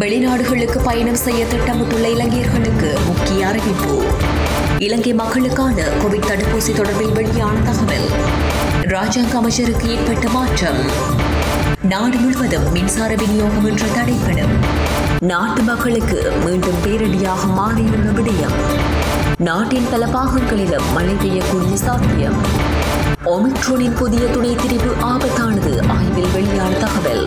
வெளிநாடுகளுக்கு பயணம் செய்ய திட்டமிட்டுள்ள இலங்கையர்களுக்கு முக்கிய அறிவிப்பு இலங்கை மக்களுக்கான கோவிட் தடுப்பூசி தொடர்பில் வெளியான தகவல் ராஜாங்க அமைச்சருக்கு ஏற்பட்ட மாற்றம் நாடு முழுவதும் மின்சார விநியோகம் இன்று தடைப்படும் நாட்டு மக்களுக்கு மீண்டும் பேரடியாக மாறியுள்ள விடயம் நாட்டின் பல பாகங்களிலும் மழை பெய்யக்கூடிய சாத்தியம் ஒமிக்ரோனின் புதிய துணை திரிவு ஆபத்தானது ஆய்வில் வெளியான தகவல்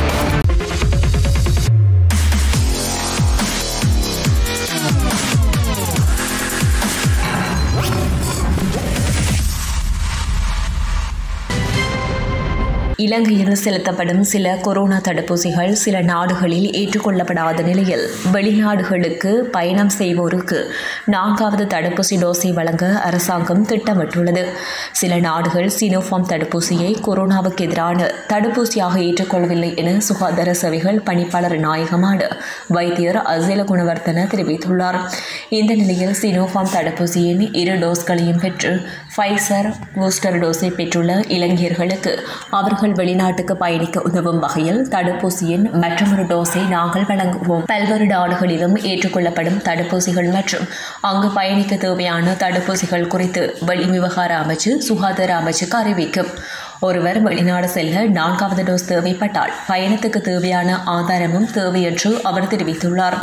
இலங்கையில் செலுத்தப்படும் சில கொரோனா தடுப்பூசிகள் சில நாடுகளில் ஏற்றுக்கொள்ளப்படாத நிலையில் வெளிநாடுகளுக்கு பயணம் செய்வோருக்கு நான்காவது தடுப்பூசி டோஸை வழங்க அரசாங்கம் திட்டமிட்டுள்ளது சில நாடுகள் சினோஃபார்ம் தடுப்பூசியை கொரோனாவுக்கு எதிரான தடுப்பூசியாக ஏற்றுக்கொள்ளவில்லை என சுகாதார சேவைகள் பணிப்பாளர் நாயகமான வைத்தியர் அசில குணவர்த்தன தெரிவித்துள்ளார் இந்த நிலையில் சினோஃபார்ம் தடுப்பூசியின் இரு டோஸ்களையும் பெற்று ஃபைசர் பூஸ்டர் டோஸை பெற்றுள்ள இளைஞர்களுக்கு அவர்கள் வெளிநாட்டுக்கு பயணிக்க உதவும் வகையில் தடுப்பூசியின் மற்றொரு டோஸை நாங்கள் வழங்குவோம் பல்வேறு நாடுகளிலும் ஏற்றுக்கொள்ளப்படும் தடுப்பூசிகள் மற்றும் அங்கு பயணிக்க தேவையான தடுப்பூசிகள் குறித்து வெளிவிவகார அமைச்சு சுகாதார அமைச்சுக்கு அறிவிக்கும் ஒருவர் வெளிநாடு செல்ல நான்காவது டோஸ் தேவைப்பட்டால் பயணத்துக்கு தேவையான ஆதாரமும் தேவை என்று அவர் தெரிவித்துள்ளார்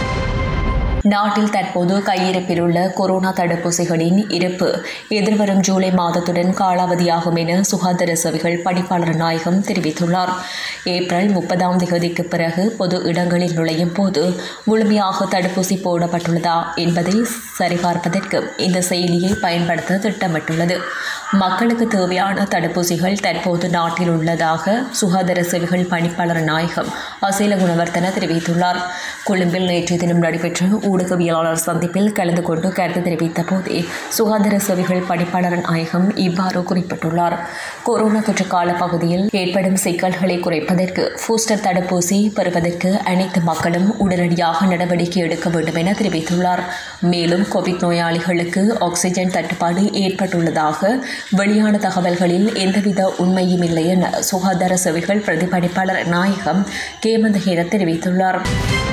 நாட்டில் தற்போது கையிருப்பில் உள்ள கொரோனா தடுப்பூசிகளின் இருப்பு எதிர்வரும் ஜூலை மாதத்துடன் காலாவதியாகும் என சுகாதார சேவைகள் பணிப்பாளர் நாயகம் தெரிவித்துள்ளார் ஏப்ரல் முப்பதாம் தேதிக்கு பிறகு பொது இடங்களில் நுழையும் போது முழுமையாக தடுப்பூசி போடப்பட்டுள்ளதா என்பதை சரிபார்ப்பதற்கு இந்த செயலியை பயன்படுத்த திட்டமிட்டுள்ளது மக்களுக்கு தேவையான தடுப்பூசிகள் தற்போது நாட்டில் உள்ளதாக சுகாதார சேவைகள் பணிப்பாளர் நாயகம் அசேல குணவர்த்தன தெரிவித்துள்ளார் கொழும்பில் நேற்று தினம் நடைபெற்ற ஊடகவியலாளர் சந்திப்பில் கலந்து கொண்டு கருத்து தெரிவித்த போதே சுகாதார சேவைகள் பணிப்பாளர் நாயகம் இவ்வாறு குறிப்பிட்டுள்ளார் கொரோனா தொற்று கால பகுதியில் ஏற்படும் சிக்கல்களை குறைப்பதற்கு பூஸ்டர் தடுப்பூசி பெறுவதற்கு அனைத்து மக்களும் உடனடியாக நடவடிக்கை எடுக்க வேண்டும் என தெரிவித்துள்ளார் மேலும் கோவிட் நோயாளிகளுக்கு ஆக்ஸிஜன் தட்டுப்பாடு ஏற்பட்டுள்ளதாக வெளியான தகவல்களில் எந்தவித உண்மையும் இல்லை என சுகாதார சேவைகள் பிரதிபலிப்பாளர் நாயகம் கேமந்தஹேர தெரிவித்துள்ளார்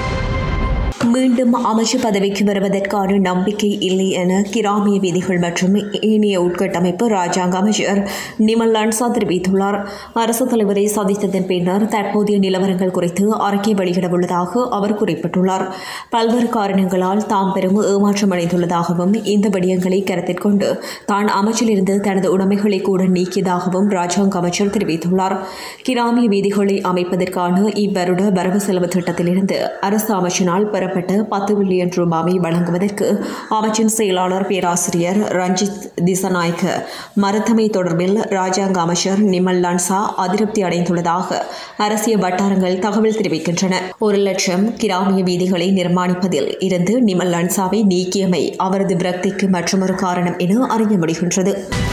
மீண்டும் அமைச்சு பதவிக்கு வருவதற்கான நம்பிக்கை இல்லை என கிராமிய விதிகள் மற்றும் ஏனைய உட்கட்டமைப்பு ராஜாங்க அமைச்சர் நிமல் லன்சா தெரிவித்துள்ளார் அரசு தலைவரை சந்தித்ததன் பின்னர் தற்போதைய நிலவரங்கள் குறித்து அறிக்கை வெளியிடவுள்ளதாக அவர் குறிப்பிட்டுள்ளார் பல்வேறு காரணங்களால் தாம் பெரும் ஏமாற்றம் அடைந்துள்ளதாகவும் இந்த விடயங்களை கருத்தில் கொண்டு தான் அமைச்சிலிருந்து தனது உடைமைகளை கூட நீக்கியதாகவும் ராஜாங்க அமைச்சர் தெரிவித்துள்ளார் கிராமிய வீதிகளை அமைப்பதற்கான இவ்வருட வரவு செலவு திட்டத்திலிருந்து அரசு அமைச்சினால் பெறப்பட்ட பத்து பில்லியன் ரூபாவை வழங்குவதற்கு அமைச்சின் செயலாளர் பேராசிரியர் ரஞ்சித் திசநாயக்க மருத்துவமை தொடர்பில் ராஜாங்க அமைச்சர் நிமல் லன்சா அதிருப்தி அடைந்துள்ளதாக அரசியல் வட்டாரங்கள் தகவல் தெரிவிக்கின்றன ஒரு லட்சம் கிராமிய வீதிகளை நிர்மாணிப்பதில் இருந்து நிமல் லன்சாவை நீக்கியமை அவரது விரக்திக்கு மற்றொரு காரணம் என அறிய முடிகின்றது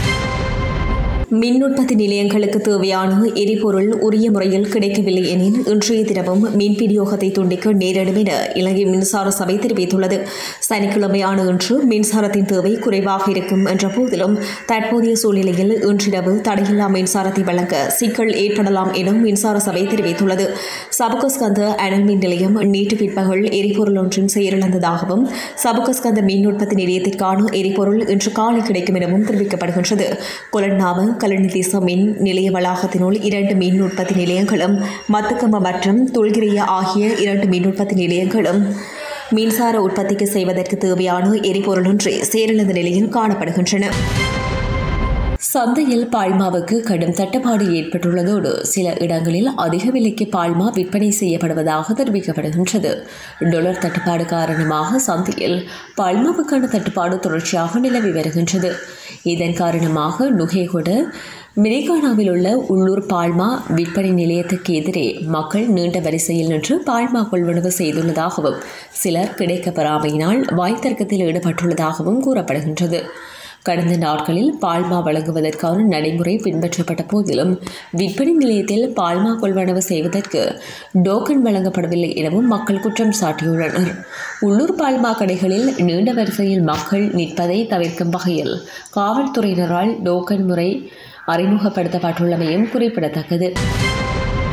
மின் உற்பத்தி நிலையங்களுக்கு தேவையான எரிபொருள் உரிய முறையில் கிடைக்கவில்லை எனில் இன்றைய தினமும் மின் விநியோகத்தை துண்டிக்க நேரிடும் என இலங்கை மின்சார சபை தெரிவித்துள்ளது சனிக்கிழமையான இன்று மின்சாரத்தின் தேவை குறைவாக இருக்கும் என்ற போதிலும் தற்போதைய சூழ்நிலையில் இன்றிரவு தடையில்லா மின்சாரத்தை வழங்க சிக்கல் ஏற்படலாம் என மின்சார சபை தெரிவித்துள்ளது சபுகஸ்கந்த அனல் மின் நிலையம் நேற்று பிற்பகல் எரிபொருள் ஒன்றின் செயலிழந்ததாகவும் சபுகஸ்கந்த மின் உற்பத்தி நிலையத்திற்கான எரிபொருள் இன்று காலை கிடைக்கும் எனவும் தெரிவிக்கப்படுகின்றது கொலன்னாவ கலனிதேச மின் நிலைய வளாகத்தினுள் இரண்டு மின் உற்பத்தி நிலையங்களும் மத்துக்கம்ப மற்றும் துல்கிரிய ஆகிய இரண்டு மின் உற்பத்தி நிலையங்களும் மின்சார உற்பத்திக்கு செய்வதற்கு தேவையான எரிபொருளின்றி செயலிழந்த நிலையில் காணப்படுகின்றன சந்தையில் பால்மாவுக்கு கடும் தட்டுப்பாடு ஏற்பட்டுள்ளதோடு சில இடங்களில் அதிக விலைக்கு பால்மா விற்பனை செய்யப்படுவதாக தெரிவிக்கப்படுகின்றது டொலர் தட்டுப்பாடு காரணமாக சந்தையில் பால்மாவுக்கான தட்டுப்பாடு தொடர்ச்சியாக நிலவி வருகின்றது இதன் காரணமாக நுகேகொட மிரிகானாவில் உள்ள உள்ளூர் பால்மா விற்பனை நிலையத்துக்கு எதிரே மக்கள் நீண்ட வரிசையில் நின்று பால்மா கொள்வனவு செய்துள்ளதாகவும் சிலர் கிடைக்கப்பெறாமையினால் வாய்த்தர்க்கத்தில் ஈடுபட்டுள்ளதாகவும் கூறப்படுகின்றது கடந்த நாட்களில் பால்மா வழங்குவதற்கான நடைமுறை பின்பற்றப்பட்ட போதிலும் விற்பனை நிலையத்தில் பால்மா கொள்வனவு செய்வதற்கு டோக்கன் வழங்கப்படவில்லை எனவும் மக்கள் குற்றம் சாட்டியுள்ளனர் உள்ளூர் பால்மா கடைகளில் நீண்ட வரிசையில் மக்கள் நிற்பதை தவிர்க்கும் வகையில் காவல்துறையினரால் டோக்கன் முறை அறிமுகப்படுத்தப்பட்டுள்ளமையும் குறிப்பிடத்தக்கது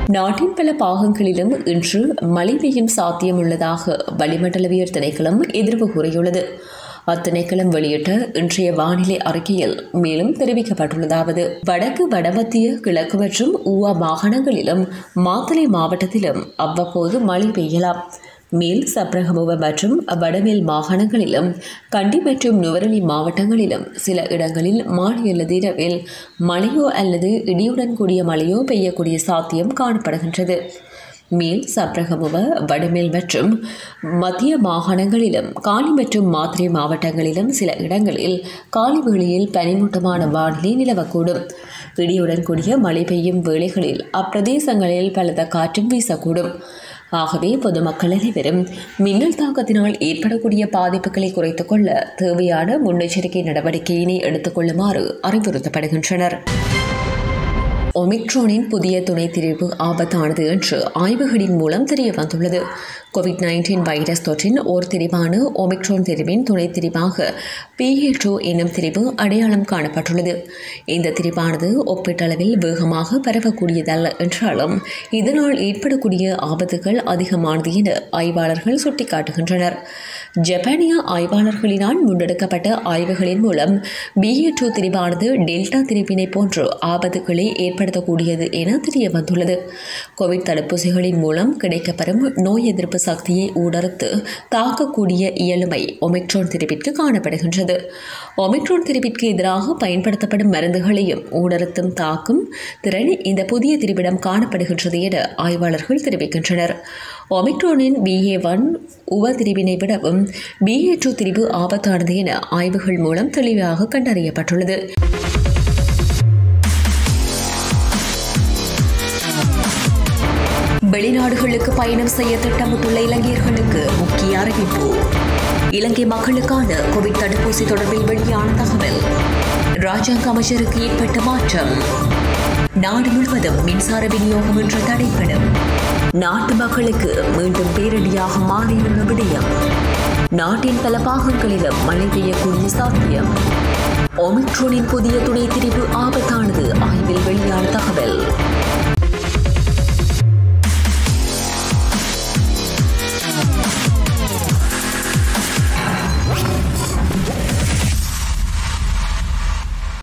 நாட்டின் பல பாகங்களிலும் இன்று மழை பெய்யும் சாத்தியம் உள்ளதாக வளிமண்டலவியல் திணைக்களம் எதிர்ப்பு கூறியுள்ளது அத்திணைக்களம் வெளியிட்ட இன்றைய வானிலை அறிக்கையில் மேலும் தெரிவிக்கப்பட்டுள்ளதாவது வடக்கு வடமத்திய கிழக்கு மற்றும் ஊவா மாகாணங்களிலும் மாத்தளை மாவட்டத்திலும் அவ்வப்போது மழை பெய்யலாம் மேல் சப்ரகமுவ மற்றும் வடமேல் மாகாணங்களிலும் கண்டி மற்றும் நுவரெலி மாவட்டங்களிலும் சில இடங்களில் மாலை அல்லது இரவில் மழையோ அல்லது இடியுடன் கூடிய மழையோ பெய்யக்கூடிய சாத்தியம் காணப்படுகின்றது மேல் சப்ரகமுவ வடமேல் மற்றும் மத்திய மாகாணங்களிலும் காலி மற்றும் மாத்திரை மாவட்டங்களிலும் சில இடங்களில் காலை வேளையில் பனிமூட்டமான வானிலை நிலவக்கூடும் இடியுடன் கூடிய மழை பெய்யும் வேளைகளில் அப்பிரதேசங்களில் பலத்த காற்றும் வீசக்கூடும் ஆகவே பொதுமக்கள் அனைவரும் மின்னல் தாக்கத்தினால் ஏற்படக்கூடிய பாதிப்புகளை குறைத்துக் கொள்ள தேவையான முன்னெச்சரிக்கை நடவடிக்கையினை எடுத்துக்கொள்ளுமாறு அறிவுறுத்தப்படுகின்றனர் ஒமிக்ரோனின் புதிய துணைத் திரிவு ஆபத்தானது என்று ஆய்வுகளின் மூலம் தெரிய வந்துள்ளது கோவிட் நைன்டீன் வைரஸ் தொற்றின் ஓர் திரிவான ஒமிக்ரோன் திரிவின் துணைத் திரிவாக பிஏ டூ என்னும் திரிவு அடையாளம் காணப்பட்டுள்ளது இந்த திரிவானது ஒப்பீட்டளவில் வேகமாக பரவக்கூடியதல்ல என்றாலும் இதனால் ஏற்படக்கூடிய ஆபத்துகள் அதிகமானது என ஆய்வாளர்கள் சுட்டிக்காட்டுகின்றனர் ஜப்பானிய ஆய்வாளர்களினால் முன்னெடுக்கப்பட்ட ஆய்வுகளின் மூலம் பிஏ டூ திரிவானது டெல்டா திரிவினை போன்று ஆபத்துக்களை ஏற்படுத்தக்கூடியது என தெரிய வந்துள்ளது கோவிட் தடுப்பூசிகளின் மூலம் கிடைக்கப்பெறும் நோய் எதிர்ப்பு சக்தியை ஊடறுத்து தாக்கக்கூடிய இயலுமை ஒமிக்ரோன் திரிவிற்கு காணப்படுகின்றது ஒமிக்ரோன் திரிவிற்கு எதிராக பயன்படுத்தப்படும் மருந்துகளையும் ஊடறுத்தும் தாக்கும் திறன் இந்த புதிய திரிவிடம் காணப்படுகின்றது என ஆய்வாளர்கள் தெரிவிக்கின்றனர் ஒமிக்ரோனின் பிஏ ஒன் உவ திரிவினை விடவும் பிஏ டூ திரிவு ஆபத்தானது என ஆய்வுகள் மூலம் தெளிவாக கண்டறியப்பட்டுள்ளது வெளிநாடுகளுக்கு பயணம் செய்ய திட்டமிட்டுள்ள இலங்கையர்களுக்கு முக்கிய அறிவிப்பு இலங்கை மக்களுக்கான கோவிட் தடுப்பூசி தொடர்பில் வெளியான தகவல் ராஜாங்க அமைச்சருக்கு ஏற்பட்ட மாற்றம் நாடு முழுவதும் மின்சார விநியோகம் இன்று தடைப்படும் நாட்டு மக்களுக்கு மீண்டும் பேரடியாக மாறியுள்ள விடயம் நாட்டின் பல பாகங்களிலும் மழை பெய்யக்கூடிய சாத்தியம் ஒமிக்ரோனின் புதிய துணை திரிவு ஆபத்தானது ஆய்வில் வெளியான தகவல்